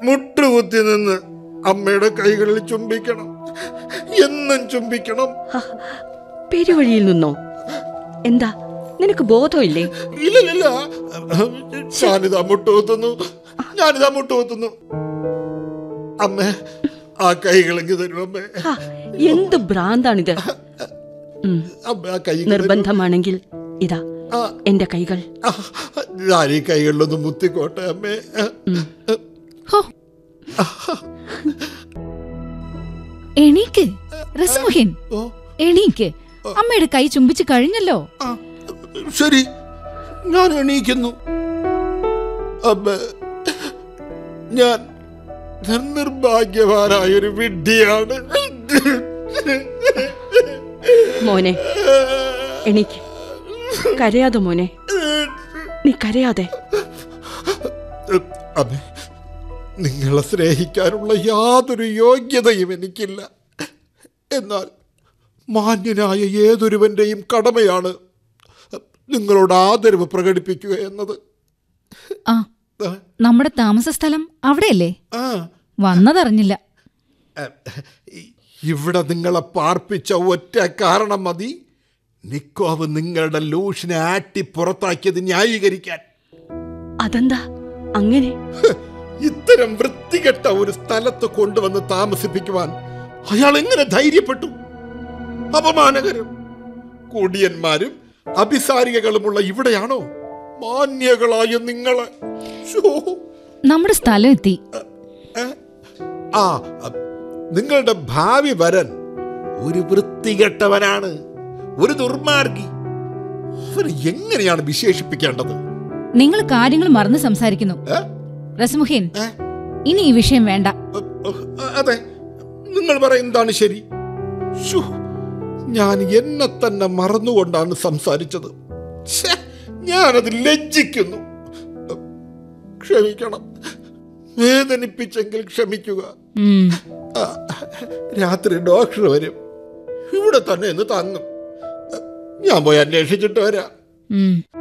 മുട്ടുകുത്തി നിന്ന് അമ്മയുടെ കൈകളിൽ ചുംബിക്കണം എന്നും ചുംബിക്കണം ഹ, പെരുവഴിയിൽ നിന്നോ എന്താ നിനക്ക് ബോധമില്ലേ ഇല്ലില്ല ഞാനിതാ മുട്ടുകുത്തുന്നു ഞാനിതാ മുട്ടുകുത്തുന്നു അമ്മേ ആ കൈകളെങ്കിൽ തരും അമ്മേ ഹ, എന്ത് ഭ്രാന്താണിത് ഉം, അമ്മ ആ കൈ നിർബന്ധമാണെങ്കിൽ ഇതാ ആ, എന്റെ കൈകൾ ആ, ഞാൻ ഈ കൈകളിലൊന്ന് മുത്തിക്കോട്ടെ അമ്മേ ഹോ എണീക്ക് റസ്മുഹിൻ ഓ എണീക്ക് അമ്മയുടെ കൈ ചുംബിച്ചു കഴിഞ്ഞല്ലോ ആ, ശരി ഞാൻ എണീക്കുന്നു അമ്മ ഞാൻ നിർഭാഗ്യവാനായൊരു വിഡ്ഢിയാണ് മോനെ എണീക്ക് കരയാതെ മോനെ നീ കരയാതെ അമ്മേ നിങ്ങളെ സ്നേഹിക്കാനുള്ള യാതൊരു യോഗ്യതയും എനിക്കില്ല എന്നാൽ മാന്യനായ ഏതൊരുവൻ്റെയും കടമയാണ് നിങ്ങളോട് ആദരവ് പ്രകടിപ്പിക്കുക എന്നത് ആ ആ, നമ്മുടെ താമസ സ്ഥലം അവിടെയല്ലേ ആ വന്നതറിഞ്ഞില്ല ഇവിടെ നിങ്ങളെ പാർപ്പിച്ച ഒറ്റ കാരണം മതി നിക്കോവ് നിങ്ങളുടെ ലൂഷിനെ ആട്ടി പുറത്താക്കിയത് ന്യായീകരിക്കാൻ അതെന്താ അങ്ങനെ ഹ്, ഇത്തരം വൃത്തികെട്ട ഒരു സ്ഥലത്ത് കൊണ്ടുവന്ന് താമസിപ്പിക്കുവാൻ അയാൾ എങ്ങനെ ധൈര്യപ്പെട്ടു അപമാനകരം കുടിയന്മാരും അഭിസാരികകളുമുള്ള ഇവിടെയാണോ മാന്യകളായ നിങ്ങളെ ശോ. നമ്മുടെ സ്ഥലം എത്തി ഏ? ആ അ, നിങ്ങളുടെ ഭാവി വരൻ ഒരു വൃത്തികെട്ടവനാണ് ഒരു ദുർമാർഗി അവന് എങ്ങനെയാണ് വിശേഷിപ്പിക്കേണ്ടത് നിങ്ങൾ കാര്യങ്ങൾ മറന്ന് സംസാരിക്കുന്നു ഏ? റസ്മുഹീൻ ഏ? ഇനി ഈ വിഷയം വേണ്ട അ, അ, അതെ നിങ്ങൾ പറയുന്നതാണ് ശരി ശ്ശോ, ഞാൻ എന്നെ തന്നെ മറന്നുകൊണ്ടാണ് സംസാരിച്ചത് ഛെ, ഞാനത് ലജ്ജിക്കുന്നു ക്ഷമിക്കണം വേദനിപ്പിച്ചെങ്കിൽ ക്ഷമിക്കുക ഉം. ആ, രാത്രി ഡോക്ടർ വരും ഇവിടെ തന്നെ ഇന്ന് തങ്ങും ഞാൻ പോയി അന്വേഷിച്ചിട്ട് വരാം ഉം.